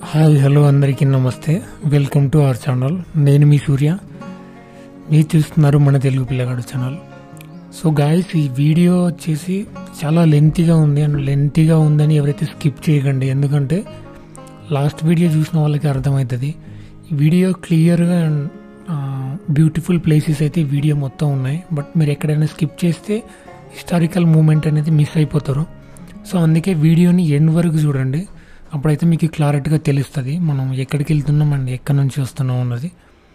hi hello అందరికీ నమస్తే welcome to our channel నేను మీ సూర్య మీరు చూస్తున్నారు మన తెలుగు పిల్లగాడు ఛానల్ సో గాయస్ ఈ వీడియో వచ్చేసి చాలా లెంతీగా ఉంది అండ్ లెంతీగా ఉందని ఎవరైతే స్కిప్ చేయకండి ఎందుకంటే లాస్ట్ వీడియో చూసిన వాళ్ళకి అర్థమవుతుంది ఈ వీడియో క్లియర్గా అండ్ బ్యూటిఫుల్ ప్లేసెస్ అయితే ఈ వీడియో మొత్తం ఉన్నాయి బట్ మీరు ఎక్కడైనా స్కిప్ చేస్తే హిస్టారికల్ మూమెంట్ అనేది మిస్ అయిపోతారు సో అందుకే వీడియోని ఎండ్ వరకు చూడండి అప్పుడైతే మీకు క్లారిటీగా తెలుస్తుంది మనం ఎక్కడికి వెళ్తున్నాం అండ్ ఎక్కడి నుంచి వస్తున్నాం అన్నది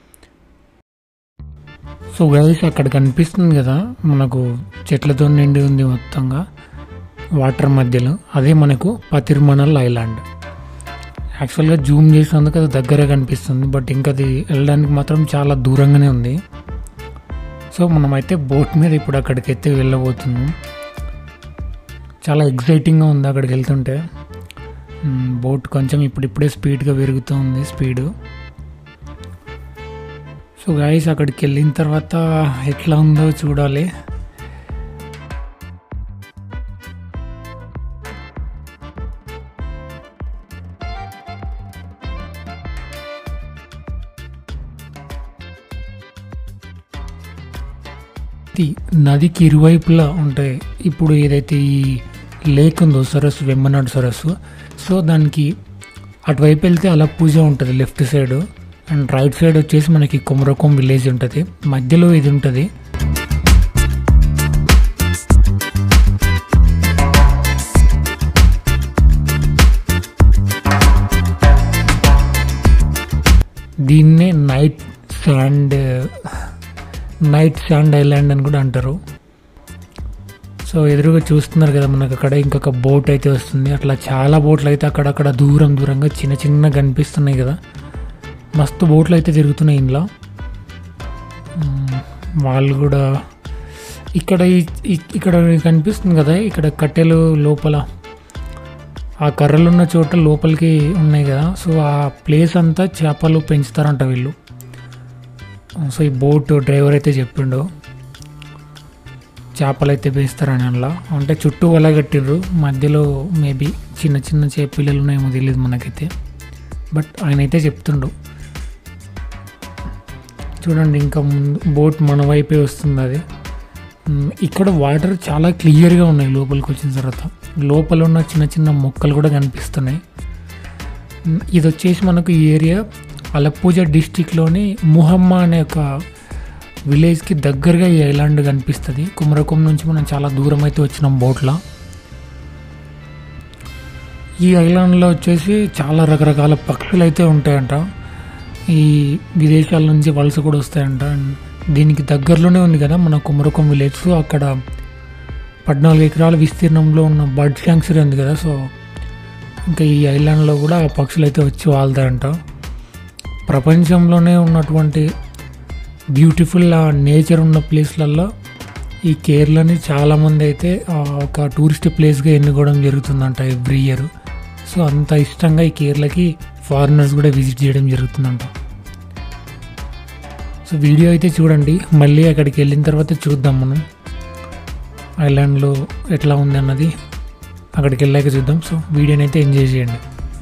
సో గైస్ అక్కడ కనిపిస్తుంది కదా మనకు చెట్లతో నిండి ఉంది మొత్తంగా వాటర్ మధ్యలో అదే మనకు పతిర్మనల్ ఐలాండ్ యాక్చువల్గా జూమ్ చేసినందుకు అది దగ్గర కనిపిస్తుంది బట్ ఇంకా అది వెళ్ళడానికి మాత్రం చాలా దూరంగానే ఉంది సో మనమైతే బోట్ మీద ఇప్పుడు అక్కడికి అయితే వెళ్ళబోతున్నాం చాలా ఎగ్జైటింగ్గా ఉంది అక్కడికి వెళ్తుంటే మ్, బోట్ కొంచెం ఇప్పుడిప్పుడే స్పీడ్గా పెరుగుతూ ఉంది స్పీడు సో గాయస్ అక్కడికి వెళ్ళిన తర్వాత ఎట్లా ఉందో చూడాలి ఇది నదికి ఇరువైపులా ఉంటాయి ఇప్పుడు ఏదైతే ఈ లేక్ ఉందో సరస్సు వెమ్మనాడు సరస్సు సో దానికి అటువైపు వెళ్తే అలా పూజ ఉంటుంది left side and right side వచ్చేసి మనకి కొమరకొం విలేజ్ ఉంటుంది మధ్యలో ఇది ఉంటుంది దీన్నే night sand night sand island అని కూడా అంటారు సో ఎదురుగా చూస్తున్నారు కదా మనకు అక్కడ ఇంకొక బోట్ అయితే వస్తుంది అట్లా చాలా బోట్లు అయితే అక్కడక్కడ దూరం దూరంగా చిన్న చిన్న కనిపిస్తున్నాయి కదా మస్తు బోట్లు అయితే తిరుగుతున్నాయి ఇంట్లో మ్మ్, వాళ్ళు కూడా ఇక్కడ ఈ- ఈ- ఇక్కడ కనిపిస్తుంది కదా ఇక్కడ కట్టెలు లోపల ఆ కర్రలు ఉన్న చోట లోపలికి ఉన్నాయి కదా సో ఆ ప్లేస్ అంతా చేపలు పెంచుతారంట వీళ్ళు సో ఈ బోట్ డ్రైవర్ అయితే చెప్పిండు చేపలు అయితే పెంచుతారని అలా అంటే చుట్టూ వల కట్టిర్రు మధ్యలో మేబీ చిన్న చిన్న చే పిల్లలు ఉన్నాయేమో తెలియదు మనకైతే బట్ ఆయన అయితే చెప్తుండు చూడండి ఇంకా ముందు బోట్ మన వైపే వస్తుంది అది మ్, ఇక్కడ వాటర్ చాలా క్లియర్గా ఉన్నాయి లోపలికి వచ్చిన తర్వాత లోపల ఉన్న చిన్న చిన్న మొక్కలు కూడా కనిపిస్తున్నాయి మ్, ఇది వచ్చేసి మనకు ఈ ఏరియా అలపూజ డిస్టిక్లోని ముహమ్మ అనే ఒక విలేజ్కి దగ్గరగా ఈ ఐలాండ్ కనిపిస్తుంది కుమరకొం నుంచి మనం చాలా దూరం అయితే వచ్చినాం బోట్లో ఈ ఐలాండ్లో వచ్చేసి చాలా రకరకాల పక్షులు అయితే ఉంటాయంట ఈ విదేశాల నుంచి వలస కూడా వస్తాయంట అండ్ దీనికి దగ్గరలోనే ఉంది కదా మన కుమరకొం విలేజ్ సో అక్కడ పద్నాలుగు ఎకరాల విస్తీర్ణంలో ఉన్న బర్డ్ శాంక్చురీ ఉంది కదా సో ఇంకా ఈ ఐలాండ్లో కూడా ఆ పక్షులు అయితే వచ్చి వాళ్తాయంట ప్రపంచంలోనే ఉన్నటువంటి బ్యూటిఫుల్ ఆ నేచర్ ఉన్న ప్లేస్లలో ఈ కేరళని చాలామంది అయితే ఆ, ఒక టూరిస్ట్ ప్లేస్గా ఎన్నుకోవడం జరుగుతుందంట ఎవ్రీ ఇయర్ సో అంత ఇష్టంగా ఈ కేరళకి ఫారినర్స్ కూడా విజిట్ చేయడం జరుగుతుందంట సో వీడియో అయితే చూడండి మళ్ళీ అక్కడికి వెళ్ళిన తర్వాత చూద్దాం మనం ఐలాండ్లో ఎట్లా ఉంది అన్నది అక్కడికి వెళ్ళాక చూద్దాం సో వీడియోని అయితే ఎంజాయ్ చేయండి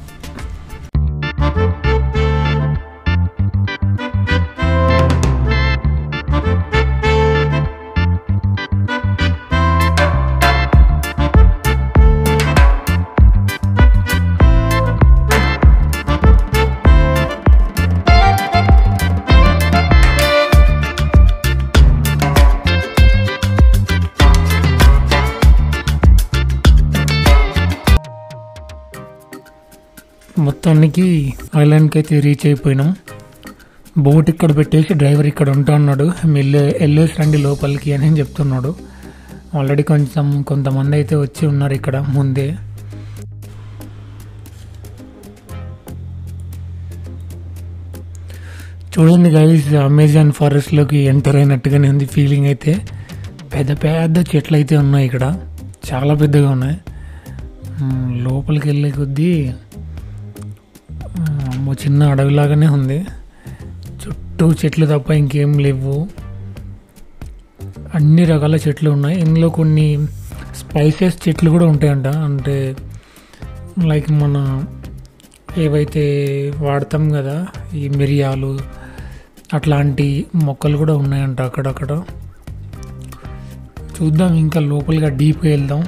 మొత్తానికి ఐలాండ్కి అయితే రీచ్ అయిపోయినాం బోట్ ఇక్కడ పెట్టేసి డ్రైవర్ ఇక్కడ ఉంటా ఉన్నాడు వెళ్ళే వెళ్ళేసి రండి లోపలికి అని చెప్తున్నాడు ఆల్రెడీ కొంచెం కొంతమంది అయితే వచ్చి ఉన్నారు ఇక్కడ ముందే చూడండి గైస్ అమెజాన్ ఫారెస్ట్లోకి ఎంటర్ అయినట్టుగానే ఉంది ఫీలింగ్ అయితే పెద్ద పెద్ద చెట్లు అయితే ఉన్నాయి ఇక్కడ చాలా పెద్దగా ఉన్నాయి మ్, లోపలికి వెళ్ళే కొద్దీ అమ్మో చిన్న అడవిలాగానే ఉంది చుట్టూ చెట్లు తప్ప ఇంకేం లేవు అన్ని రకాల చెట్లు ఉన్నాయి ఇందులో కొన్ని స్పైసెస్ చెట్లు కూడా ఉంటాయంట అంటే లైక్ మన ఏవైతే వాడతాం కదా ఈ మిరియాలు అట్లాంటి మొక్కలు కూడా ఉన్నాయంట అక్కడక్కడ చూద్దాం ఇంకా లోపలిగా డీప్గా వెళ్దాం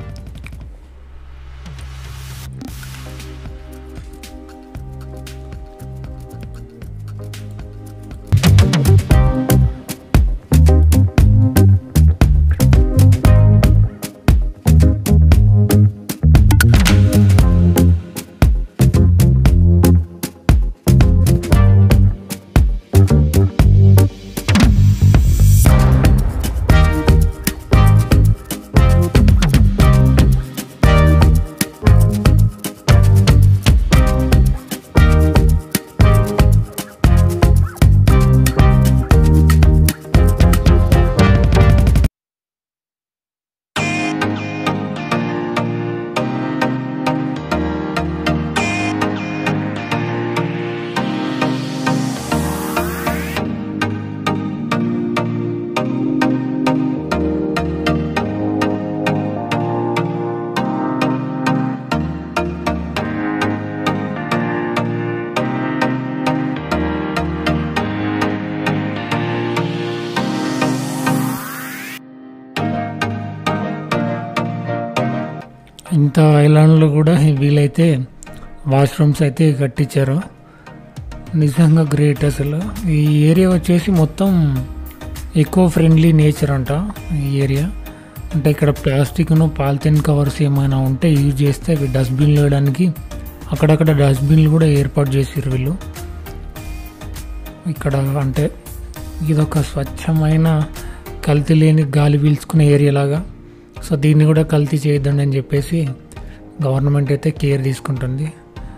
ఇంత ఐలాండ్లో కూడా వీలైతే వాష్రూమ్స్ అయితే కట్టించారు నిజంగా గ్రేట్ అసలు ఈ ఏరియా వచ్చేసి మొత్తం ఎకో ఫ్రెండ్లీ నేచర్ అంట ఈ ఏరియా అంటే ఇక్కడ ప్లాస్టిక్ను పాలిథిన్ కవర్స్ ఏమైనా ఉంటే యూజ్ చేస్తే అవి డస్ట్బిన్లు వేయడానికి అక్కడక్కడ డస్ట్బిన్లు కూడా ఏర్పాటు చేసారు వీళ్ళు ఇక్కడ అంటే ఇదొక స్వచ్ఛమైన కల్తీ లేని గాలి పీల్చుకునే ఏరియా లాగా సో దీన్ని కూడా కల్తీ చేయొద్దండి అని చెప్పేసి గవర్నమెంట్ అయితే కేర్ తీసుకుంటుంది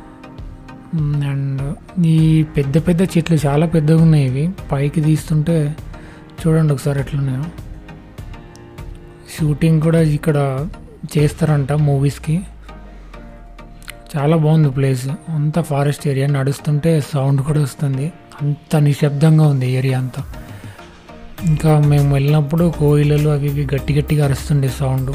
అండ్ ఈ పెద్ద పెద్ద చెట్లు చాలా పెద్దగా ఉన్నాయి ఇవి పైకి తీస్తుంటే చూడండి ఒకసారి ఎట్లున్నాయో షూటింగ్ కూడా ఇక్కడ చేస్తారంట మూవీస్కి చాలా బాగుంది ప్లేస్ అంతా ఫారెస్ట్ ఏరియా నడుస్తుంటే సౌండ్ కూడా వస్తుంది అంత నిశ్శబ్దంగా ఉంది ఏరియా అంతా ఇంకా మేము వెళ్ళినప్పుడు కోయిలలు అవి ఇవి గట్టి గట్టిగా అరుస్తుండే సౌండ్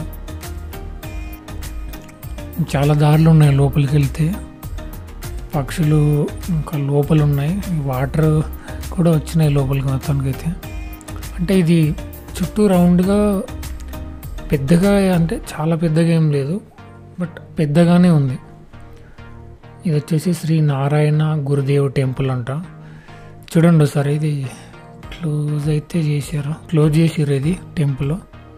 చాలా దారులు ఉన్నాయి లోపలికి వెళ్తే పక్షులు ఇంకా లోపల ఉన్నాయి వాటర్ కూడా వచ్చినాయి లోపలికి మొత్తానికి అయితే అంటే ఇది చుట్టూ రౌండ్గా పెద్దగా అంటే చాలా పెద్దగా ఏం లేదు బట్ పెద్దగానే ఉంది ఇది వచ్చేసి శ్రీ నారాయణ గురుదేవ్ టెంపుల్ అంట చూడండి ఒకసారి ఇది క్లోజ్ అయితే చేశారు క్లోజ్ చేసారు ఇది టెంపుల్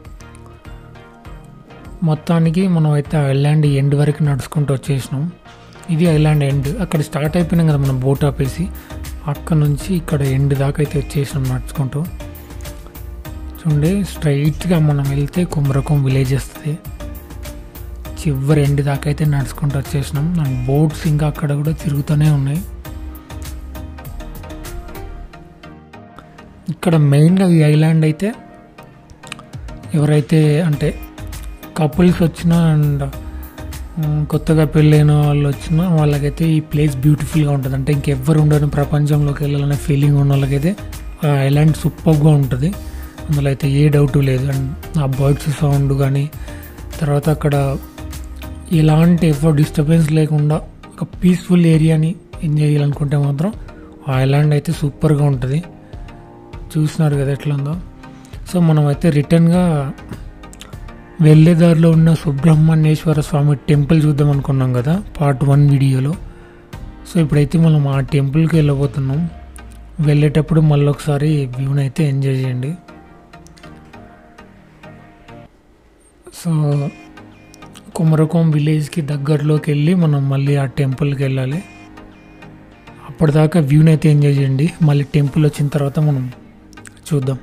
మొత్తానికి మనం అయితే ఐలాండ్ ఎండ్ వరకు నడుచుకుంటూ వచ్చేసినాం ఇది ఐలాండ్ ఎండ్ అక్కడ స్టార్ట్ అయిపోయినాం కదా మనం బోట్ ఆపేసి అక్కడ నుంచి ఇక్కడ ఎండ్ దాకా అయితే వచ్చేసినాం నడుచుకుంటూ చూడండి స్ట్రైట్గా మనం వెళ్తే కుమరకం విలేజ్ వస్తుంది చివరి ఎండ్ దాకా అయితే నడుచుకుంటూ వచ్చేసినాం అండ్ బోట్స్ ఇంకా అక్కడ కూడా తిరుగుతూనే ఉన్నాయి ఇక్కడ మెయిన్గా ఈ ఐలాండ్ అయితే ఎవరైతే అంటే కపుల్స్ వచ్చినా అండ్ కొత్తగా పెళ్ళైన వాళ్ళు వచ్చినా వాళ్ళకైతే ఈ ప్లేస్ బ్యూటిఫుల్గా ఉంటుంది అంటే ఇంకెవ్వరు ఉండని ప్రపంచంలోకి వెళ్ళాలనే ఫీలింగ్ ఉన్న వాళ్ళకైతే ఆ ఐలాండ్ సూపర్గా ఉంటుంది అందులో అయితే ఏ డౌట్ లేదు అండ్ ఆ బర్డ్స్ సౌండ్ కానీ తర్వాత అక్కడ ఎలాంటి ఎవరు డిస్టర్బెన్స్ లేకుండా ఒక పీస్ఫుల్ ఏరియాని ఎంజాయ్ చేయాలనుకుంటే మాత్రం ఆ ఐలాండ్ అయితే సూపర్గా ఉంటుంది చూస్తున్నారు కదా ఎట్లా ఉందో సో మనం అయితే రిటర్న్గా వెళ్ళే దారిలో ఉన్న సుబ్రహ్మణ్యేశ్వర స్వామి టెంపుల్ చూద్దాం అనుకున్నాం కదా పార్ట్ వన్ వీడియోలో సో ఇప్పుడైతే మనం ఆ టెంపుల్కి వెళ్ళబోతున్నాం వెళ్ళేటప్పుడు మళ్ళీ ఒకసారి వ్యూని అయితే ఎంజాయ్ చేయండి సో కుమరకోం విలేజ్కి దగ్గరలోకి వెళ్ళి మనం మళ్ళీ ఆ టెంపుల్కి వెళ్ళాలి అప్పటిదాకా వ్యూని అయితే ఎంజాయ్ చేయండి మళ్ళీ టెంపుల్ వచ్చిన తర్వాత మనం చూద్దాం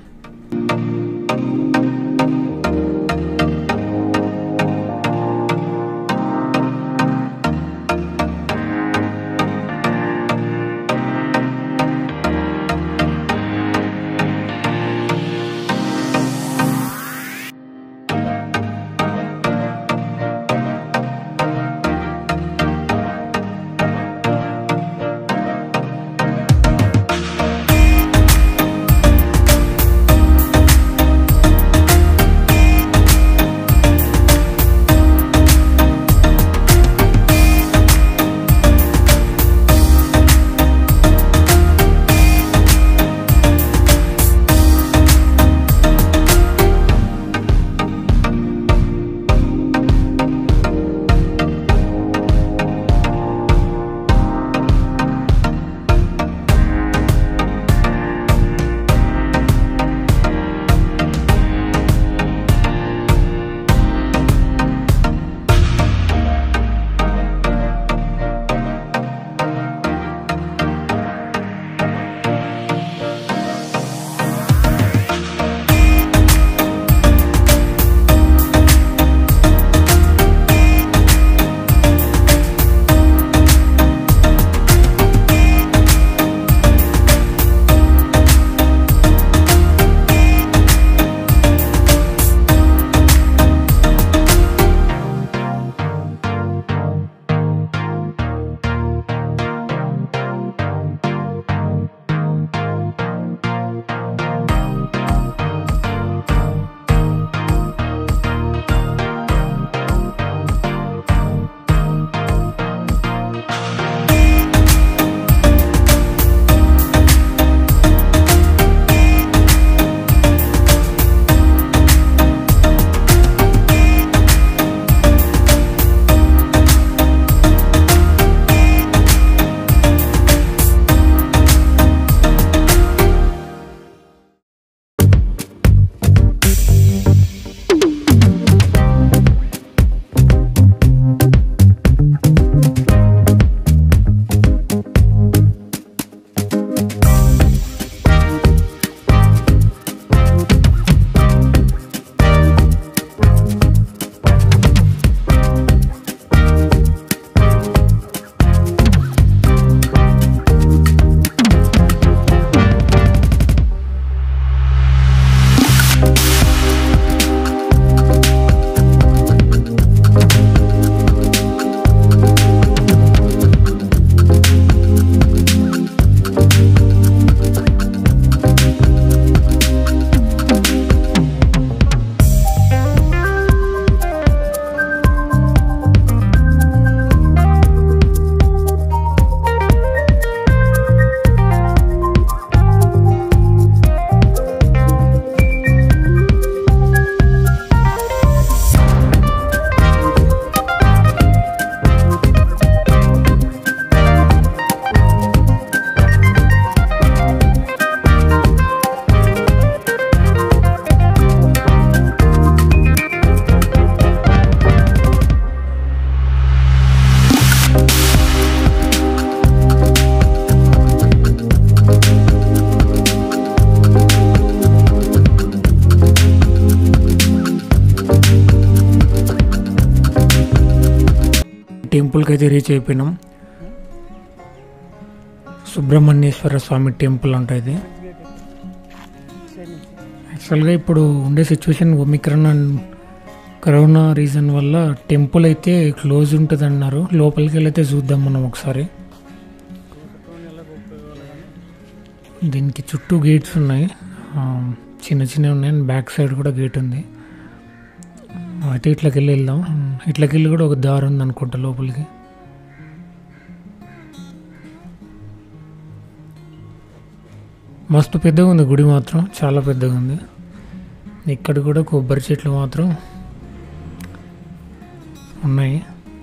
టెంపుల్కి అయితే రీచ్ అయిపోయినాం సుబ్రహ్మణ్యేశ్వర స్వామి టెంపుల్ అంట ఇది యాక్చువల్గా ఇప్పుడు ఉండే situation omicron and corona reason వల్ల టెంపుల్ అయితే క్లోజ్ ఉంటుంది అన్నారు లోపలికి వెళ్ళైతే చూద్దాం మనం ఒకసారి దీనికి చుట్టూ గేట్స్ ఉన్నాయి ఆ, చిన్న చిన్నవి ఉన్నాయి అండ్ బ్యాక్ సైడ్ కూడా గేట్ ఉంది అయితే ఇట్లకి వెళ్ళి వెళ్దాం ఇట్లకి వెళ్ళి కూడా ఒక దారి ఉంది అనుకుంటా లోపలికి మస్తు పెద్దగా ఉంది గుడి మాత్రం చాలా పెద్దగా ఉంది ఇక్కడ కూడా కొబ్బరి చెట్లు మాత్రం ఉన్నాయి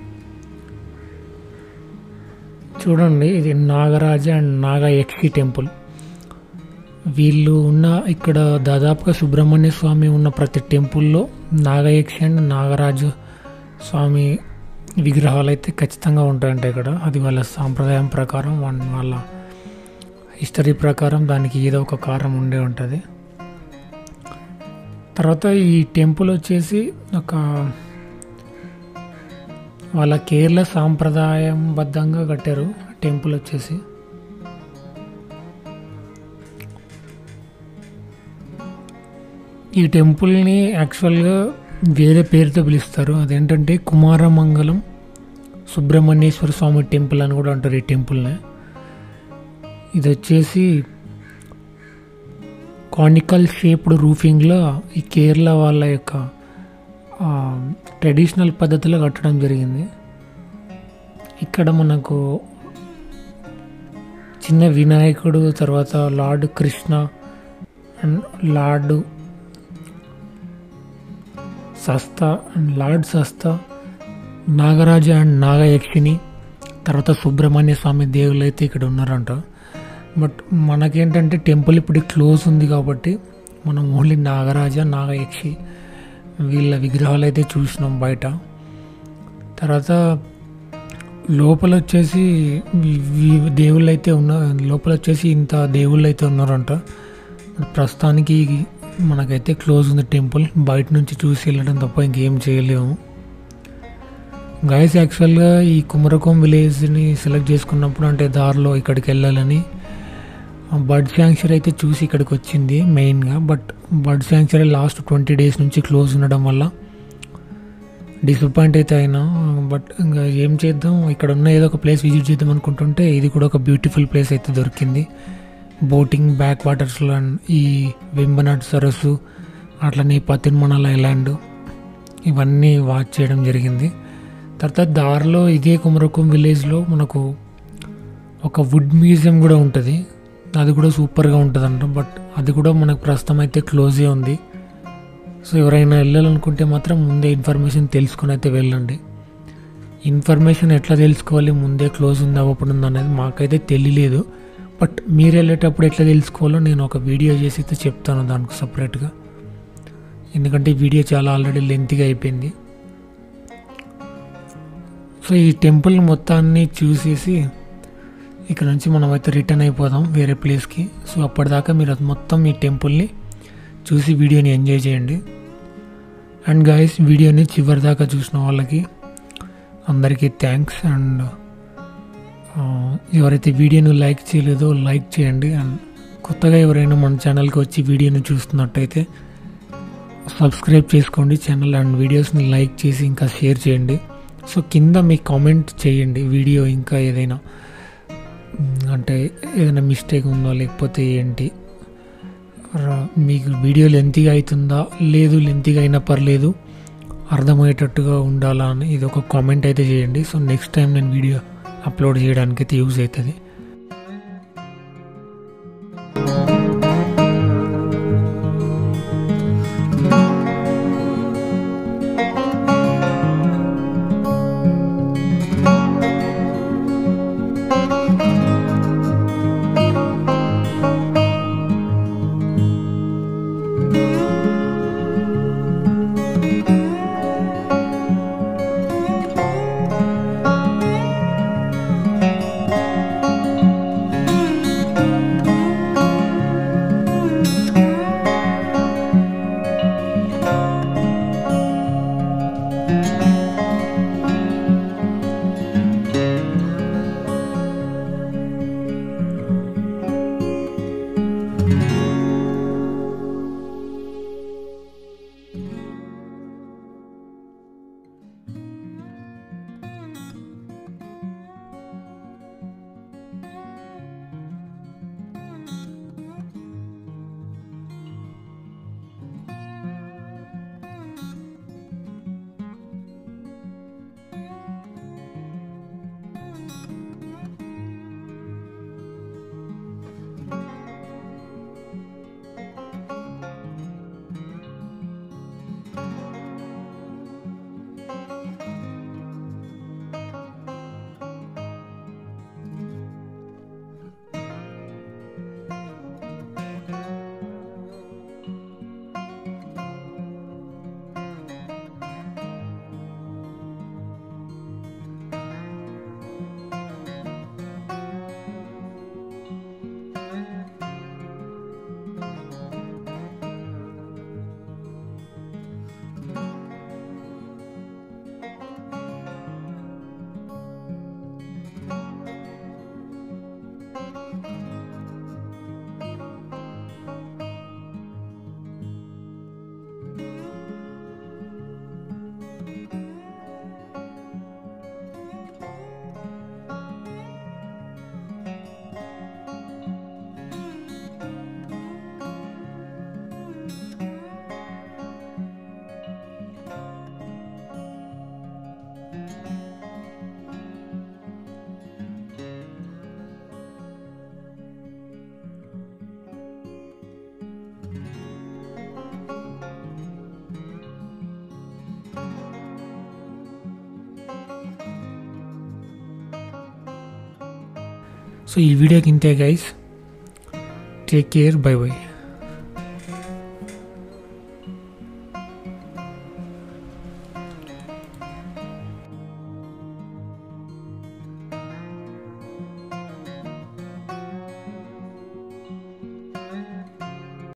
చూడండి ఇది నాగరాజ అండ్ నాగయక్షి టెంపుల్ వీళ్ళు ఉన్న ఇక్కడ దాదాపుగా సుబ్రహ్మణ్య స్వామి ఉన్న ప్రతి టెంపుల్లో నాగయక్షి అండ్ నాగరాజు స్వామి విగ్రహాలు అయితే ఖచ్చితంగా ఉంటాయంట ఇక్కడ అది వాళ్ళ సాంప్రదాయం ప్రకారం వన్- వాళ్ళ హిస్టరీ ప్రకారం దానికి ఏదో ఒక కారణం ఉండే ఉంటుంది తర్వాత ఈ టెంపుల్ వచ్చేసి ఒక వాళ్ళ కేరళ సాంప్రదాయం బద్ధంగా కట్టారు టెంపుల్ వచ్చేసి ఈ టెంపుల్ని యాక్చువల్గా వేరే పేరుతో పిలుస్తారు అదేంటంటే కుమారమంగళం సుబ్రహ్మణ్యేశ్వర స్వామి టెంపుల్ అని కూడా అంటారు ఈ టెంపుల్ని ఇది వచ్చేసి కానికల్ షేప్డ్ రూఫింగ్లో ఈ కేరళ వాళ్ళ యొక్క ట్రెడిషనల్ పద్ధతిలో కట్టడం జరిగింది ఇక్కడ మనకు చిన్న వినాయకుడు తర్వాత lord Krishna and lord Sastha and lord Sastha Nagaraja and నాగయక్షిని తర్వాత సుబ్రహ్మణ్య స్వామి దేవుళ్ళు అయితే ఇక్కడ ఉన్నారంట బట్ మనకేంటంటే టెంపుల్ ఇప్పుడు క్లోజ్ ఉంది కాబట్టి మనం ఓన్లీ నాగరాజ నాగయక్షి వీళ్ళ విగ్రహాలు అయితే చూసినాం బయట తర్వాత లోపల వచ్చేసి ఈ- ఈ దేవుళ్ళు అయితే ఉన్న లోపల వచ్చేసి ఇంత దేవుళ్ళు అయితే ఉన్నారంట ప్రస్తుతానికి మనకైతే క్లోజ్ ఉంది టెంపుల్ బయట నుంచి చూసి వెళ్ళడం తప్ప ఇంకేం చేయలేము గాయస్ యాక్చువల్గా ఈ కుమరకోం విలేజ్ని సెలెక్ట్ చేసుకున్నప్పుడు అంటే దారిలో ఇక్కడికి వెళ్ళాలని బర్డ్ శాంక్చరీ అయితే చూసి ఇక్కడికి వచ్చింది మెయిన్గా but bird sanctuary last twenty days నుంచి క్లోజ్ ఉండడం వల్ల డిసప్పాయింట్ అయితే అయినా బట్ ఇంకా ఏం చేద్దాం ఇక్కడ ఉన్న ఏదో ఒక ప్లేస్ విజిట్ చేద్దాం అనుకుంటుంటే ఇది కూడా ఒక బ్యూటిఫుల్ ప్లేస్ అయితే దొరికింది బోటింగ్ బ్యాక్ వాటర్స్లో అండ్ ఈ వెంబనాడ్ సరస్సు అట్లనే పతిన్మనాల ఐలాండ్ ఇవన్నీ వాచ్ చేయడం జరిగింది తర్వాత దారిలో ఇదే కుమరకం విలేజ్లో మనకు ఒక వుడ్ మ్యూజియం కూడా ఉంటుంది అది కూడా సూపర్గా ఉంటుందంట బట్ అది కూడా మనకు ప్రస్తుతం అయితే క్లోజే ఉంది సో ఎవరైనా వెళ్ళాలనుకుంటే మాత్రం ముందే ఇన్ఫర్మేషన్ తెలుసుకొని అయితే వెళ్ళండి ఇన్ఫర్మేషన్ ఎట్లా తెలుసుకోవాలి ముందే క్లోజ్ ఉందా ఓపెన్ ఉందా అనేది మాకైతే తెలియలేదు బట్ మీరు వెళ్ళేటప్పుడు ఎట్లా తెలుసుకోవాలో నేను ఒక వీడియో చేసి అయితే చెప్తాను దానికి సపరేట్గా ఎందుకంటే ఈ వీడియో చాలా ఆల్రెడీ లెంత్గా అయిపోయింది సో ఈ టెంపుల్ మొత్తాన్ని చూసేసి ఇక్కడ నుంచి మనం అయితే రిటర్న్ అయిపోదాం వేరే ప్లేస్కి సో అప్పటిదాకా మీరు అది మొత్తం ఈ టెంపుల్ని చూసి వీడియోని ఎంజాయ్ చేయండి అండ్ గాయస్ వీడియోని చివరి దాకా చూసిన వాళ్ళకి అందరికీ థ్యాంక్స్ అండ్ ఆ, ఎవరైతే వీడియోని లైక్ చేయలేదో లైక్ చేయండి అండ్ కొత్తగా ఎవరైనా మన ఛానల్కి వచ్చి వీడియోని చూస్తున్నట్టయితే సబ్స్క్రైబ్ చేసుకోండి ఛానల్ అండ్ వీడియోస్ని లైక్ చేసి ఇంకా షేర్ చేయండి సో కింద మీ కామెంట్ చేయండి వీడియో ఇంకా ఏదైనా మ్, అంటే ఏదైనా మిస్టేక్ ఉందో లేకపోతే ఏంటి ర- మీకు వీడియో లెంతీగా అవుతుందా లేదు లెంతీగా అయినా పర్లేదు అర్థమయ్యేటట్టుగా ఉండాలా అని ఇది ఒక కామెంట్ అయితే చేయండి సో నెక్స్ట్ టైం నేను వీడియో అప్లోడ్ చేయడానికి అయితే యూజ్ అవుతుంది సో ఈ వీడియోకి ఇంతే guys take care bye by